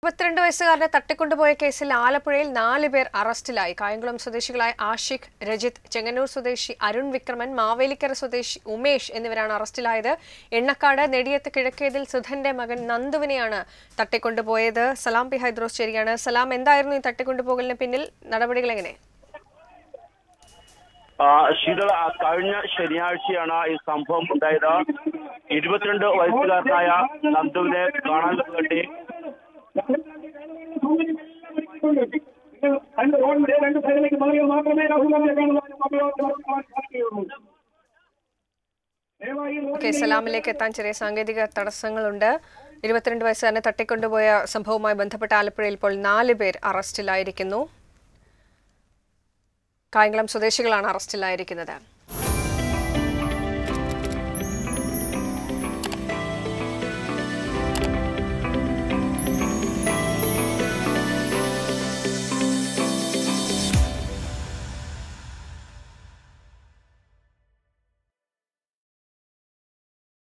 മുപ്പത്തിരണ്ട് വയസ്സുകാരനെ തട്ടിക്കൊണ്ടുപോയ കേസിൽ ആലപ്പുഴയിൽ നാല് പേർ അറസ്റ്റിലായി കായംകുളം സ്വദേശികളായ ആഷിഖ് രജിത് ചെങ്ങന്നൂർ സ്വദേശി അരുൺ വിക്രമൻ മാവേലിക്കര സ്വദേശി ഉമേഷ് എന്നിവരാണ് അറസ്റ്റിലായത് എണ്ണക്കാട് നെടിയത്ത് കിഴക്കേതിൽ സുധന്റെ മകൻ നന്ദുവിനെയാണ് തട്ടിക്കൊണ്ടുപോയത് സലാം പി ഹൈദ്രോസ് ചേരിയാണ് സലാം എന്തായിരുന്നു ഈ തട്ടിക്കൊണ്ടുപോകലിന് പിന്നിൽ നടപടികൾ എങ്ങനെ ആ, ശീതള ആ, കഴിഞ്ഞ ശനിയാഴ്ചയാണ് ഈ സംഭവം ഉണ്ടായത് ഇരുപത്തിരണ്ട് വയസ്സുകാരനായ നന്ദുവിനെ കാണാൻ വേണ്ടി രണ്ട് റോഡിന്റെ രണ്ട് സൈഡിലേക്ക് മാറിയാൽ മാത്രമേ രാഹുൽ ഗാന്ധിയെ കാണുവാനും സാധിക്കുകയുള്ളൂ ദയവായി ഈ ഓക്കെ സലാമിലേക്ക് എത്താൻ ചെറിയ സാങ്കേതിക തടസ്സങ്ങളുണ്ട് ഇരുപത്തിരണ്ട് വയസ്സുകാരനെ തട്ടിക്കൊണ്ടുപോയ സംഭവവുമായി ബന്ധപ്പെട്ട ആലപ്പുഴയിൽ ഇപ്പോൾ നാല് പേർ അറസ്റ്റിലായിരിക്കുന്നു കായംകുളം സ്വദേശികളാണ് അറസ്റ്റിലായിരിക്കുന്നത്